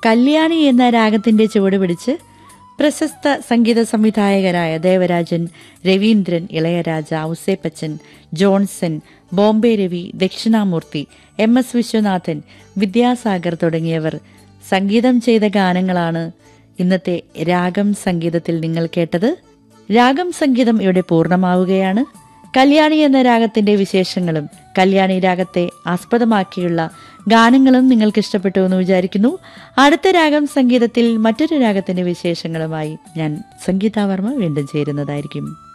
കല്യാണി എന്ന രാഗത്തിന്റെ ചുവട് പിടിച്ച് പ്രശസ്ത സംഗീത സംവിധായകരായ Devarajan Raveendran Ilaiyaraaja Ouseppachan Johnson Bombay Ravi Dakshinamoorthy M S Viswanathan Vidyasagar തുടങ്ങിയവർ സംഗീതം ചെയ്ത ഗാനങ്ങളാണ് ഇന്നത്തെ രാഗം സംഗീതത്തിൽ നിങ്ങൾ കേട്ടത് രാഗം സംഗീതം ഇവിടെ പൂർണ്ണമാവുകയാണ് കല്യാണി എന്ന രാഗത്തിന്റെ വിശേഷങ്ങളും കല്യാണി രാഗത്തെ ആസ്പദമാക്കിയുള്ള ഗാനങ്ങളും നിങ്ങൾക്ക് ഇഷ്ടപ്പെട്ടു എന്ന് വിചാരിക്കുന്നു അടുത്ത രാഗം സംഗീതത്തിൽ മറ്റൊരു രാഗത്തിന്റെ വിശേഷങ്ങളുമായി ഞാൻ സംഗീതാവർമ്മ വീണ്ടും ചേരുന്നതായിരിക്കും